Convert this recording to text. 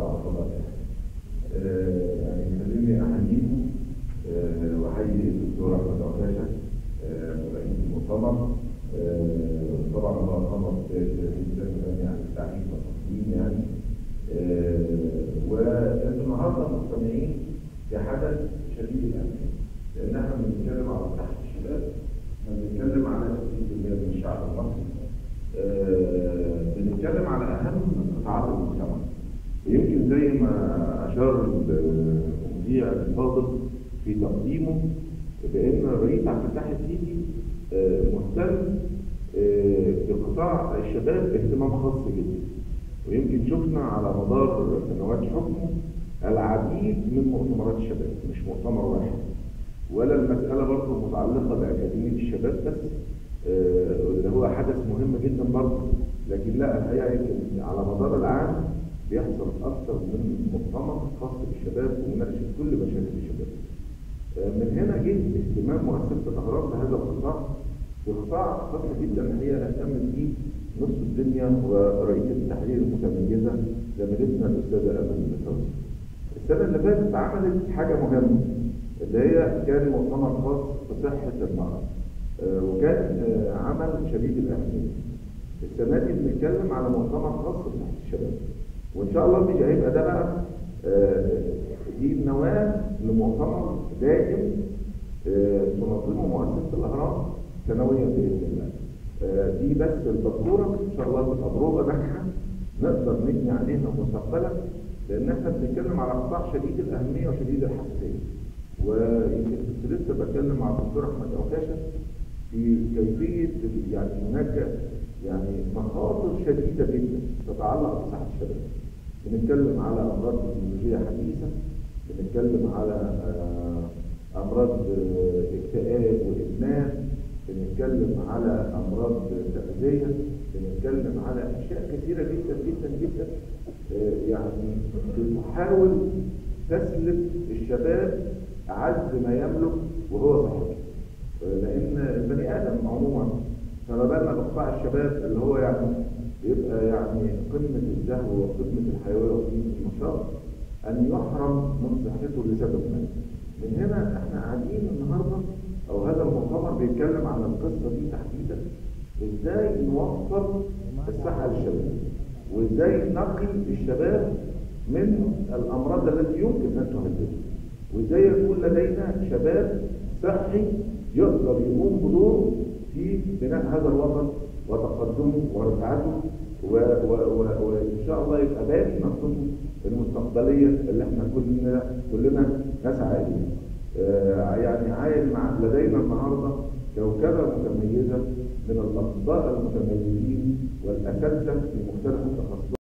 ورحمة الله آه، يعني خليني أحييكم آه، وأحيي الدكتور أحمد عكاشة آه، رئيس المؤتمر آه، طبعا هو خلص جدا يعني التعليم والتصميم يعني آه، والنهارده مجتمعين في حدث شديد الأهمية لأن احنا بنتكلم على صحة الشباب احنا بنتكلم على 60% من الشعب المصري آه، بنتكلم على أهم قطاعات المجتمع يمكن زي ما أشار المذيع الفاضل في تقديمه بأن الرئيس عبد الفتاح السيسي آه، مهتم آه، بقطاع الشباب اهتمام خاص جدا ويمكن شفنا على مدار سنوات حكمه العديد من مؤتمرات الشباب مش مؤتمر واحد ولا المسألة برضه متعلقة بأكاديمية الشباب بس آه، اللي هو حدث مهم جدا برضه لكن لا الحقيقة يمكن على مدار العام بيحصل أكثر من مؤتمر خاص بالشباب ومناقشة كل مشاكل الشباب. آه، من هنا جه اهتمام مؤسسة الأهرام بهذا القطاع وقطاع خاص جدا الحقيقة اهتم بيه نصف الدنيا ورئيسة التحرير المتميزة زميلتنا الأستاذة أمل المساوي. السنة اللي فاتت عملت حاجة مهمة اللي هي كان مؤتمر خاص بصحة المرأة آه، وكان آه، عمل شديد الأهمية. السنة دي بنتكلم على مؤتمر خاص بصحة الشباب وإن شاء الله مش هيبقى ده بقى آه، دي النواة لمؤتمر دائم آه، تنظمه مؤسسة الأهرام سنويا بإذن الله. آه، دي بس البطولة إن شاء الله تجربة ناجحة نقدر نبني عليها مستقبلا لأن احنا بنتكلم على قطاع شديد الأهمية وشديد الحساسية. ويمكن كنت لسه بتكلم مع الدكتور أحمد عكاشة في كيفية يعني هناك يعني مخاطر شديدة جدا تتعلق بصحة الشباب. بنتكلم على أمراض تكنولوجية حديثة، بنتكلم على آه، أمراض آه، اكتئاب وإدمان، بنتكلم على أمراض تغذية، بنتكلم على أشياء كثيرة جدا جدا جدا آه، يعني بتحاول تسلب الشباب أعز ما يملك وهو صحته. لان البني ادم عموما فما بالنا بقطاع الشباب اللي هو يعني يبقى يعني قمه الزهو وقمه الحيويه وقمه النشاط ان يحرم من صحته لسبب ما. من هنا احنا قاعدين النهارده او هذا المؤتمر بيتكلم عن القصه دي تحديدا ازاي نوفر الصحه للشباب وازاي نقي الشباب من الامراض التي يمكن ان تهدده وازاي يكون لدينا شباب صحي يقدر يقوم بدوره في بناء هذا الوطن وتقدمه ورفعته و- و- و- وان شاء الله يبقى باقي نقطته المستقبليه اللي احنا كلنا كلنا نسعى اليها. آه، يعني عايز مع لدينا النهارده كوكبه متميزه من الاطباء المتميزين والاساتذه في مختلف التخصصات